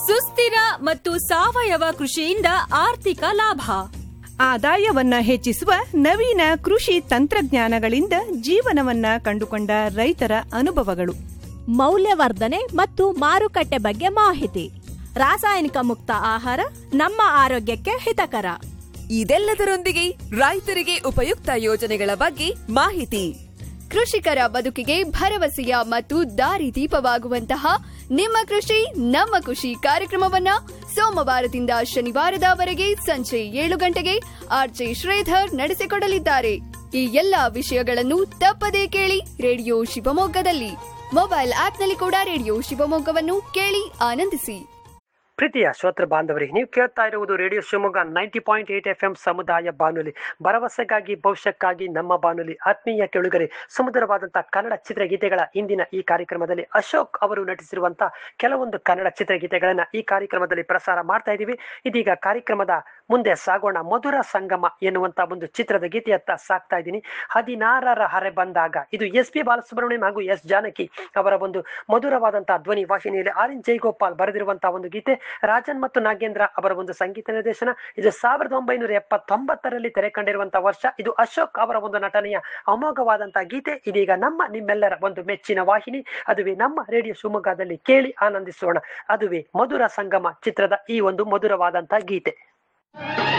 ಸುಸ್ಥಿರ ಮತ್ತು ಸಾವಯವ ಕೃಷಿಯಿಂದ ಆರ್ಥಿಕ ಲಾಭ ಆದಾಯವನ್ನ ಹೆಚ್ಚಿಸುವ ನವೀನ ಕೃಷಿ ತಂತ್ರಜ್ಞಾನಗಳಿಂದ ಜೀವನವನ್ನ ಕಂಡುಕೊಂಡ ರೈತರ ಅನುಭವಗಳು ಮೌಲ್ಯವರ್ಧನೆ ಮತ್ತು ಮಾರುಕಟ್ಟೆ ಬಗ್ಗೆ ಮಾಹಿತಿ ರಾಸಾಯನಿಕ ಮುಕ್ತ ಆಹಾರ ನಮ್ಮ ಆರೋಗ್ಯಕ್ಕೆ ಹಿತಕರ ಇದೆಲ್ಲದರೊಂದಿಗೆ ರೈತರಿಗೆ ಉಪಯುಕ್ತ ಯೋಜನೆಗಳ ಬಗ್ಗೆ ಮಾಹಿತಿ ಕೃಷಿಕರ ಬದುಕಿಗೆ ಭರವಸೆಯ ಮತ್ತು ದಾರಿದೀಪವಾಗುವಂತಹ ನಿಮ್ಮ ಕೃಷಿ ನಮ್ಮ ಖುಷಿ ಕಾರ್ಯಕ್ರಮವನ್ನ ಸೋಮವಾರದಿಂದ ಶನಿವಾರದವರೆಗೆ ಸಂಜೆ ಏಳು ಗಂಟೆಗೆ ಆರ್ಜೆ ಶ್ರೀಧರ್ ನಡೆಸಿಕೊಡಲಿದ್ದಾರೆ ಈ ಎಲ್ಲಾ ವಿಷಯಗಳನ್ನು ತಪ್ಪದೇ ಕೇಳಿ ರೇಡಿಯೋ ಶಿವಮೊಗ್ಗದಲ್ಲಿ ಮೊಬೈಲ್ ಆಪ್ನಲ್ಲಿ ಕೂಡ ರೇಡಿಯೋ ಶಿವಮೊಗ್ಗವನ್ನು ಕೇಳಿ ಆನಂದಿಸಿ ಪ್ರೀತಿಯ ಶ್ರೋತೃ ಬಾಂಧವರೇ ನೀವು ಕೇಳ್ತಾ ಇರುವುದು radio Shivamogga ninety point eight F M ಸಮುದಾಯ ಬಾನುಲಿ ಭರವಸೆಗಾಗಿ ಭವಿಷ್ಯಕ್ಕಾಗಿ ನಮ್ಮ ಬಾನುಲಿ ಆತ್ಮೀಯ ಕೆಳುಗರೆ ಸುಮಧುರವಾದಂತಹ ಕನ್ನಡ ಚಿತ್ರಗೀತೆಗಳ ಇಂದಿನ ಈ ಕಾರ್ಯಕ್ರಮದಲ್ಲಿ ಅಶೋಕ್ ಅವರು ನಟಿಸಿರುವಂತಹ ಕೆಲವೊಂದು ಕನ್ನಡ ಚಿತ್ರಗೀತೆಗಳನ್ನ ಈ ಕಾರ್ಯಕ್ರಮದಲ್ಲಿ ಪ್ರಸಾರ ಮಾಡ್ತಾ ಇದ್ದೀವಿ ಇದೀಗ ಕಾರ್ಯಕ್ರಮದ ಮುಂದೆ ಸಾಗೋಣ ಮಧುರ ಸಂಗಮ ಎನ್ನುವಂತ ಒಂದು ಚಿತ್ರದ ಗೀತೆಯತ್ತ ಸಾಕ್ತಾ ಇದ್ದೀನಿ ಹದಿನಾರರ ಹರೆ ಬಂದಾಗ ಇದು ಎಸ್ ಪಿ ಬಾಲಸುಬ್ರಹ್ಮಣ್ಯಂ ಹಾಗೂ ಎಸ್ ಜಾನಕಿ ಅವರ ಒಂದು ಮಧುರವಾದಂತಹ ಧ್ವನಿ ವಾಹಿನಿಯಲ್ಲಿ ಆರ್ ಎನ್ ಜೈಗೋಪಾಲ್ ಬರೆದಿರುವಂತಹ ಒಂದು ಗೀತೆ ರಾಜನ್ ಮತ್ತು ನಾಗೇಂದ್ರ ಅವರ ಒಂದು ಸಂಗೀತ ನಿರ್ದೇಶನ ಇದು ಸಾವಿರದ ಒಂಬೈನೂರ ಎಪ್ಪತ್ತೊಂಬತ್ತರಲ್ಲಿ ತೆರೆ ಕಂಡಿರುವಂತಹ ವರ್ಷ ಇದು ಅಶೋಕ್ ಅವರ ಒಂದು ನಟನೆಯ ಅಮೋಘವಾದಂತಹ ಗೀತೆ ಇದೀಗ ನಮ್ಮ ನಿಮ್ಮೆಲ್ಲರ ಒಂದು ಮೆಚ್ಚಿನ ವಾಹಿನಿ ಅದುವೇ ನಮ್ಮ ರೇಡಿಯೋ ಶಿವಮೊಗ್ಗದಲ್ಲಿ ಕೇಳಿ ಆನಂದಿಸೋಣ ಅದುವೇ ಮಧುರ ಸಂಗಮ ಚಿತ್ರದ ಈ ಒಂದು ಮಧುರವಾದಂತಹ ಗೀತೆ